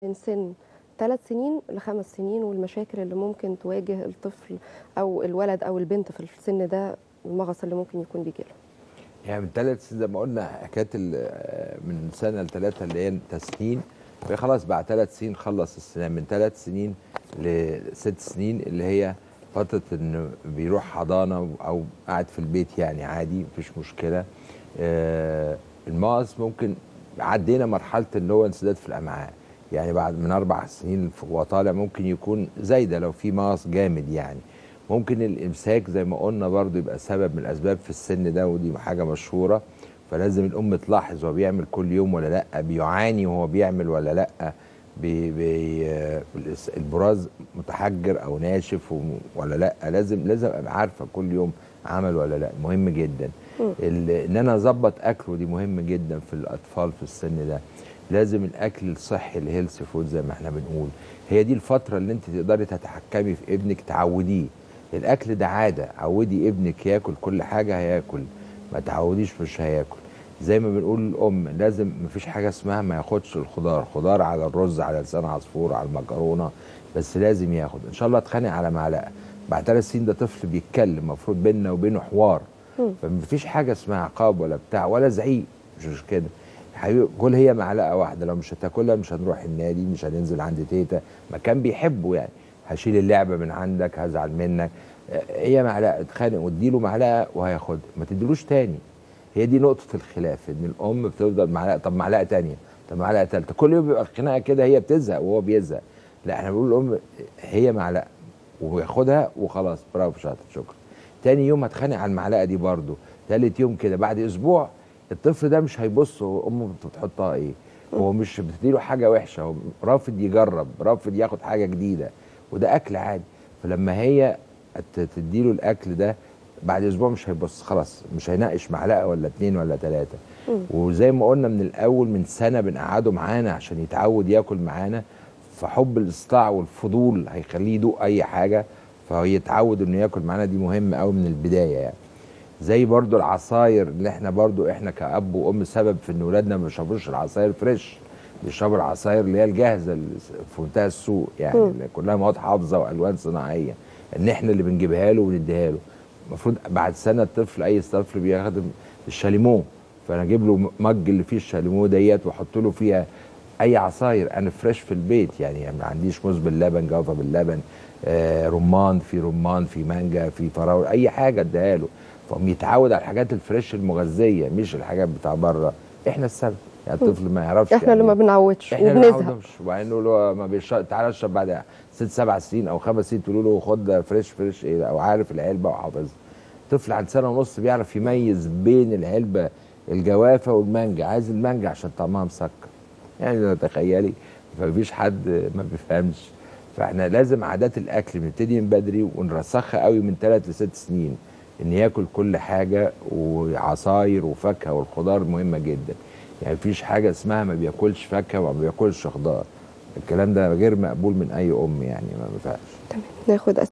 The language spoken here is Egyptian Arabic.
من سن ثلاث سنين لخمس سنين والمشاكل اللي ممكن تواجه الطفل او الولد او البنت في السن ده المغص اللي ممكن يكون بيجي له يعني من ثلاث سنين زي ما قلنا حكايه ال- من سنه لثلاثه اللي هي تسنين فهي خلاص بعد ثلاث سنين خلص السنه من ثلاث سنين لست سنين اللي هي فتره انه بيروح حضانه او قاعد في البيت يعني عادي مفيش مشكله آه، المغص ممكن عدينا مرحله اللي هو انسداد في الامعاء يعني بعد من اربع سنين وطالع ممكن يكون زايده لو في مغص جامد يعني ممكن الامساك زي ما قلنا برضو يبقى سبب من الاسباب في السن ده ودي حاجه مشهوره فلازم الام تلاحظ هو بيعمل كل يوم ولا لا بيعاني وهو بيعمل ولا لا بي بي آه، البراز متحجر او ناشف وم- ولا لا لازم لازم ابقى عارفه كل يوم عمل ولا لا مهم جدا ال- ان انا اظبط اكله دي مهم جدا في الاطفال في السن ده لازم الاكل الصحي الهيلثي فود زي ما احنا بنقول هي دي الفتره اللي انت تقدري تتحكمي في ابنك تعوديه الاكل ده عاده عودي ابنك ياكل كل حاجه هياكل ما تعوديش مش هياكل زي ما بنقول الام لازم مفيش حاجه اسمها ما ياخدش الخضار خضار على الرز على لسان عصفور على المكرونه بس لازم ياخد ان شاء الله اتخانق على معلقه بعد ثلاث سنين ده طفل بيتكلم المفروض بيننا وبينه حوار فمفيش حاجه اسمها عقاب ولا بتاع ولا زعيق مش مش كده حبيبي كل هي معلقه واحده لو مش هتاكلها مش هنروح النادي مش هننزل عند تيتا مكان بيحبه يعني هشيل اللعبه من عندك هزعل منك آه، هي معلقه اتخانق واديله معلقه وهياخدها ما تديلوش تاني هي دي نقطه الخلاف ان الام بتفضل معلقه طب معلقه تانية طب معلقه ثالثه كل يوم بيبقى الخناقه كده هي بتزهق وهو بيزهق لا احنا بنقول الام هي معلقه وياخدها وخلاص برافو شاطر شكرا تاني يوم هتخانق على المعلقه دي برضه تالت يوم كده بعد اسبوع الطفل ده مش هيبص هو امه بتحطها ايه هو مش بتديله حاجه وحشه هو رافض يجرب رافض ياخد حاجه جديده وده اكل عادي فلما هي ت- تديله الاكل ده بعد اسبوع مش هيبص خلاص مش هيناقش معلقه ولا اتنين ولا تلاته وزي ما قلنا من الاول من سنه بنقعده معانا عشان يتعود ياكل معانا فحب الاستطاع والفضول هيخليه يدوق اي حاجه فيتعود انه ياكل معانا دي مهمه قوي من البدايه يعني زي برضو العصاير اللي احنا برضو احنا كأب وأم سبب في ان ولادنا ما بيشربوش العصاير فريش بيشربوا العصاير اللي هي الجاهزه اللي في منتهى السوق يعني اللي كلها مواد حافظه والوان صناعيه ان احنا اللي بنجيبها له ونديها له المفروض بعد سنه الطفل اي طفل بياخد الشاليمو فانا اجيب له مج اللي فيه الشاليمو ديت واحط له فيها اي عصاير انا فريش في البيت يعني, يعني ما عنديش موز باللبن جوافه باللبن آه رمان في رمان في مانجا في فراوله اي حاجه اديها له فهم يتعود على الحاجات الفريش المغذيه مش الحاجات بتاع بره احنا السبب يعني الطفل ما يعرفش احنا اللي يعني ما بنعودش احنا اللي ما وبنزهق نعودهمش وبعدين نقول له ما بيشرب تعالى اشرب بعد ست سبع سنين او خمس سنين تقولوا له خد فريش فريش ايه او عارف العلبه وحافظها طفل عند سنه ونص بيعرف يميز بين العلبه الجوافه والمانجا عايز المانجا عشان طعمها مسكر يعني لو تخيلي فمفيش حد ما بيفهمش فاحنا لازم عادات الاكل نبتدي من بدري ونرسخها قوي من ثلاث لست سنين ان ياكل كل حاجه وعصاير وفاكهه والخضار مهمه جدا يعني مفيش حاجه اسمها ما بياكلش فاكهه وما بياكلش خضار الكلام ده غير مقبول من اي ام يعني ما ينفعش تمام ناخد